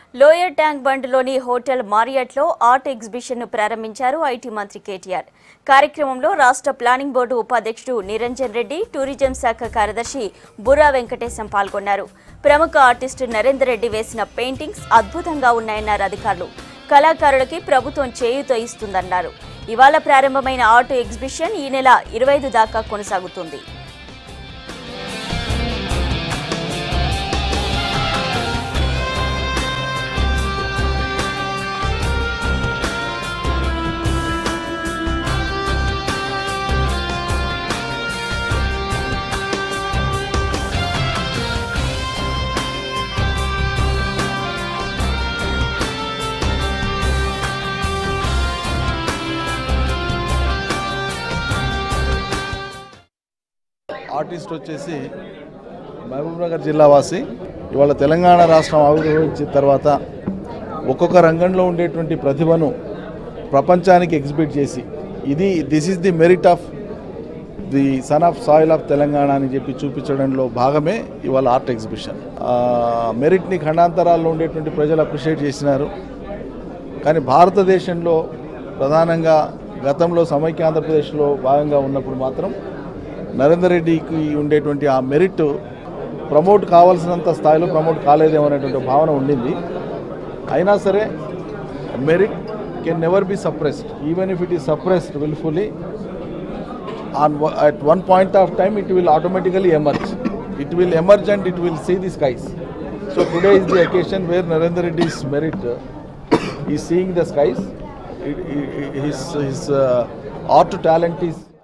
lower tank బండ్లోని hotel మారియట్లో art exhibition ను ప్రారంభించారు ఐటీ మంత్రి కేటీఆర్ కార్యక్రమంలో రాష్ట్ర ప్లానింగ్ బోర్డు ఉపాధ్యక్షుడు నిరంజన్ రెడ్డి టూరిజం శాఖ కార్యదర్శి బుర్రా వెంకటేశం పాల్గొన్నారు ప్రముఖ ఆర్టిస్టు నరేందర్ రెడ్డి వేసిన పెయింటింగ్స్ అద్భుతంగా ఉన్నాయన్నారు అధికారులు కళాకారులకి ప్రభుత్వం చేయూత ఇస్తుందన్నారు ఇవాళ ప్రారంభమైన ఆర్ట్ ఎగ్జిబిషన్ ఈ నెల ఇరవై ఐదు దాకా కొనసాగుతుంది ఆర్టిస్ట్ వచ్చేసి మహబూబ్నగర్ జిల్లా వాసి ఇవాళ తెలంగాణ రాష్ట్రం ఆవిర్భవించిన తర్వాత ఒక్కొక్క రంగంలో ఉండేటువంటి ప్రతిభను ప్రపంచానికి ఎగ్జిబిట్ చేసి ఇది this is the merit of the son of soil of Telangana అని చెప్పి చూపించడంలో భాగమే ఇవాళ ఆర్ట్ ఎగ్జిబిషన్ ఆ, మెరిట్ని ఖండాంతరాల్లో ఉండేటువంటి ప్రజలు అప్రిషియేట్ చేసినారు కానీ భారతదేశంలో ప్రధానంగా గతంలో సమైక్య ఆంధ్రప్రదేశ్లో భాగంగా ఉన్నప్పుడు మాత్రం నరేందర్ రెడ్డికి ఉండేటువంటి ఆ మెరిట్ ప్రమోట్ కావాల్సినంత స్థాయిలో ప్రమోట్ కాలేదేమో అనేటువంటి భావన ఉండింది అయినా సరే merit can never be suppressed even if it is suppressed wilfully on wo- at one point of time it will automatically emerge it will emerge and it will see the skies so today is the occasion where narendra reddy's merit uh, is seeing the skies it, it, his his uh, art talent is